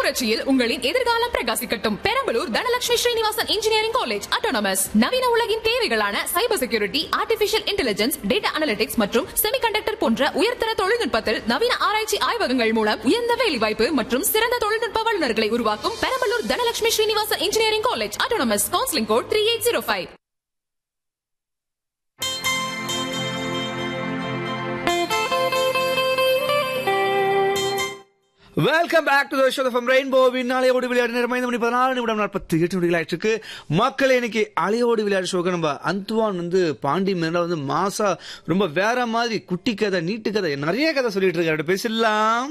புரட்சியில் உங்களின் எதிர்காலம் பிரகாசிக்கட்டும் Perambalur Dhanalakshmi Srinivasan engineering college autonomous நவீன உலகின் தேவைகளான cyber security artificial intelligence data analytics மற்றும் செமிகண்டக்டர் போன்ற உயர்தர தொழில்நுட்பத்தில் நவீன ஆராய்ச்சி ஆய்வகங்கள் மூலம் உயர்ந்த வேலைவாய்ப்பு மற்றும் சிறந்த தொழில்நுட்ப வல்லுநர்களை உருவாக்கும் Perambalur Dhanalakshmi Srinivasan engineering college autonomous counselling code three eight zero five welcome back to show from rainbow நாளையோடு விளையாடு நேரம் ஐந்து மணி பதினாலு நிமிடம் நாற்பத்தி எட்டு மணிகள் ஆயிட்டு மக்கள் இன்னைக்கு அலையோடு விளையாடு ஷோக்கு நம்ம அந்துவான் வந்து பாண்டி மேல வந்து மாசா ரொம்ப வேற மாதிரி குட்டி கதை நீட்டு கதை நிறைய கதை சொல்லிட்டு இருக்காரு பேசலாம்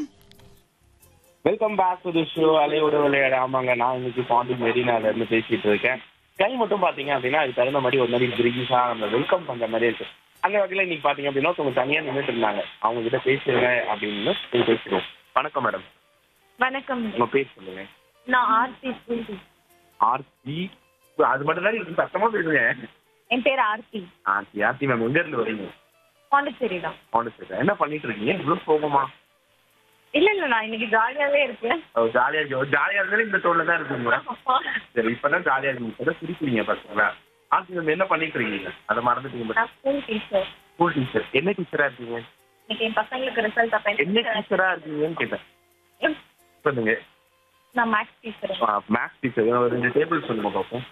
welcome back to the show அலையோட விளையாட ஆமாங்க நான் இன்னைக்கு பாண்டி மெரினால இருந்து பேசிட்டு இருக்கேன் கை மட்டும் பாத்தீங்க அப்படின்னா அதுக்கு தகுந்த மாதிரி ஒரு மாதிரி கிரீஸா நம்ம வெல்கம் பண்ற மாதிரி இருக்கு அந்த வகையில இன்னைக்கு பாத்தீங்க அப்படின்னா ஒருத்தவங்க தனியா நின்றுட்டு இருந்தாங்க அவங்க கிட்ட பேசுறேங்க அப்படின்னு நீங்க பேசிடுவோம் வணக்கம் மேடம் வணக்கம் உங்க பேர் சொல்லுங்க நான் ஆர்த்தி ஸ்கூல் ஆர்த்தி அது மட்டும் தான் நீங்க சத்தமா பேசுங்க என் பேர் ஆர்த்தி ஆர்த்தி ஆர்த்தி மேம் எங்க இருந்து வரீங்க பாண்டிச்சேரி தான் பாண்டிச்சேரி என்ன பண்ணிட்டு இருக்கீங்க இவ்வளவு சோகமா இல்ல இல்ல நான் இன்னைக்கு ஜாலியாவே இருக்கேன் ஜாலியா இருக்கு ஜாலியா இருந்தாலும் இந்த டோன்ல தான் இருக்குங்களா சரி இப்பதான் ஜாலியா இருக்கீங்க இப்பதான் சிரிக்கிறீங்க பாத்தீங்களா ஆர்த்தி மேம் என்ன பண்ணிட்டு இருக்கீங்க அதை மறந்துட்டீங்க நான் ஸ்கூல் டீச்சர் ஸ்கூல் டீச்சர் என்ன டீச்சரா இருக்கீங்க இன்னைக்கு என் பசங்களுக்கு ரிசல்ட் என்ன அப்ப டீச்சரா இருக்கீங்கன்னு கேட்டேன் சொல்லுங்க நான் மேக்ஸ் டீச்சர் மேக்ஸ் டீச்சர் ஒரு ரெண்டு டேபிள் சொல்லுங்க பார்ப்போம்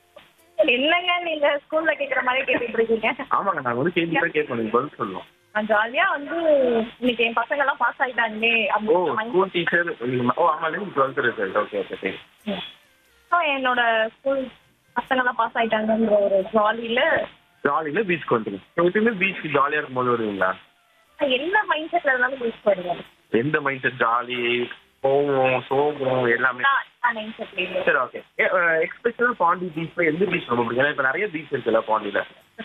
இல்லங்க நீங்க ஸ்கூல்ல கேக்குற மாதிரி கேட்டுட்டு இருக்கீங்க ஆமாங்க நாங்க வந்து கேள்வி தான் கேட்கணும் நீங்க பதில் சொல்லணும் நான் ஜாலியா வந்து இன்னைக்கு என் பசங்க எல்லாம் பாஸ் ஆயிட்டாங்களே ஓ அப்படின்னு ஸ்கூல் டீச்சர் ஓ ஆமா நீங்க டுவெல்த் ரிசல்ட் ஓகே ஓகே சரி So, என்னோட ஸ்கூல் பசங்க எல்லாம் பாஸ் ஆயிட்டாங்கன்ற ஒரு ஜாலியில ஜாலியில பீச்சுக்கு வந்துருங்க எப்பயுமே பீச்சுக்கு ஜாலியா இருக்கும்போது வருவீங்களா என்ன மைண்ட் செட்ல இருந்தாலும் யூஸ் பண்ணுவேன் எந்த மைண்ட் செட் ஜாலி கோவம் சோகம் எல்லாமே நான் நான் மைண்ட் செட்ல சரி ஓகே எக்ஸ்பெஷல் பாண்டி பீச்ல எந்த பீச் ரொம்ப பிடிக்கும் ஏன்னா இப்ப நிறைய பீச் இருக்குல்ல பாண்டியில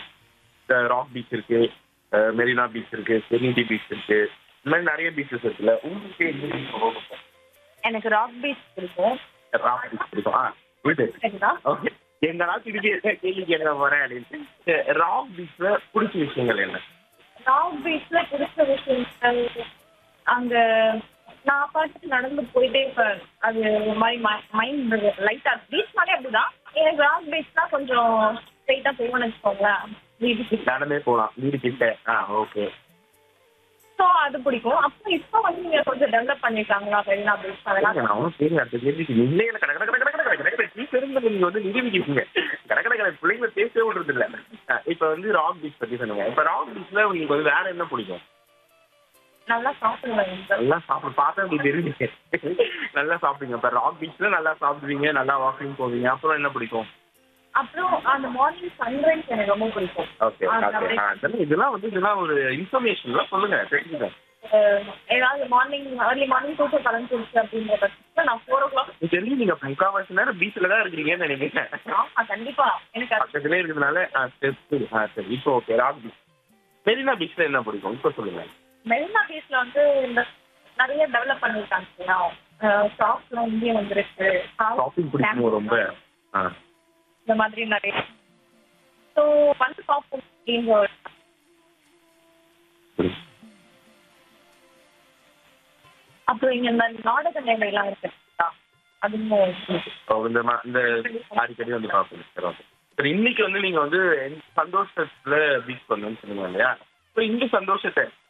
ராக் பீச் இருக்கு அஹ் மெரினா பீச் இருக்கு செரினிட்டி பீச் இருக்கு இந்த மாதிரி நிறைய பீச்சஸ் இருக்குல்ல உங்களுக்கு எந்த பீச் ரொம்ப பிடிக்கும் எனக்கு ராக் பீச் பிடிக்கும் ராக் பீச் பிடிக்கும் ஆ இது சரிங்களா ஓகே எங்கடா திருப்பி கேள்வி கேட்க போறேன் அப்படின்னு ராக் பீச்ல பிடிச்ச விஷயங்கள் என்ன ராக் பீச்ல பிடிச்ச விஷயங்கள் அங்க நான் பாட்டுக்கு நடந்து போயிட்டே இருப்பேன் அது ஒரு மாதிரி மைண்ட் லைட்டா பீச்னாலே அப்படிதான் எனக்கு ராக் பீச்னா கொஞ்சம் ஸ்ட்ரைட்டா போகணும்னு வச்சுக்கோங்களேன் வீட்டுக்கு நடந்தே போலாம் வீடு கிட்ட ஆ ஓகே ஸோ அது பிடிக்கும் அப்புறம் இப்போ வந்து நீங்க கொஞ்சம் டெவலப் பண்ணிருக்காங்களா மெரினா பீச் அதெல்லாம் நான் ஒன்றும் சரி அடுத்த கேள்விக்கு நீங்களே எனக்கு கடை கடை கடை கடை கடை கடை கடை தெரிஞ்சது நீங்க வந்து நிரூபிக்கிறீங்க கடை கடை கடை பிள்ளைங்களை பேசவே விடுறது இல்ல அஹ் இப்ப வந்து ராக் பீச் பத்தி சொன்னீங்க இப்ப ராக் பீச்ல உங்களுக்கு வந்து வேற என்ன பிடிக்கும் நல்லா சாப்பிடுவேன் நல்லா சாப்பிட பார்த்தா அப்படி தெரியுங்க நல்லா சாப்பிடுங்க இப்ப ராக் பீச்ல நல்லா சாப்பிடுவீங்க நல்லா வாக்கிங் போவீங்க அப்புறம் என்ன பிடிக்கும் அப்புறம் அந்த மார்னிங் சன்ரைஸ் எனக்கு ரொம்ப பிடிக்கும் ஓகே ஓகே இதெல்லாம் வந்து இதெல்லாம் ஒரு இன்ஃபர்மேஷன் சொல்லுங்க தெரிஞ்சுங்க அஹ் ஏதாவது மார்னிங் ஏர்லி மார்னிங் தூக்கம் கலந்துருச்சு அப்படிங்கிற பட்சத்தில் நான் ஃபோர் ஓ கிளாக் தெரிஞ்சு நீங்க முக்கால்வாசி நேரம் பீச்ல தான் இருக்கிறீங்கன்னு நினைக்கிறேன் ஆமா கண்டிப்பா எனக்கு அது பக்கத்துலேயே இருக்கிறதுனால ஆ சரி சரி ஆ சரி இப்போ ஓகே ராக் பீச் மெரினா பீச்ல என்ன பிடிக்கும் இப்போ சொல்லுங்க மெரினா பீச்ல வந்து இந்த நிறைய டெவலப் பண்ணிருக்காங்க இல்லையா ஷாப்ஸ்லாம் இங்கேயே வந்துருக்கு ஷாப்பிங் பிடிக்குமோ ரொம்ப ஆ இந்த மாதிரி நிறைய ஸோ வந்து பார்ப்போம் இந்த சரி. அப்புறம் இங்க இந்த நாடக மேடைலாம் இருக்கு இல்லையா? அதுவும் ஓ, இந்த மா- இந்த அடிக்கடி வந்து பார்ப்போம் சரி ஓகே சரி இன்னைக்கு வந்து நீங்க வந்து எந்த சந்தோஷத்துல பீச் பண்ணணும்னு சொன்னீங்க இல்லையா இப்போ இந்த சந்தோஷத்தை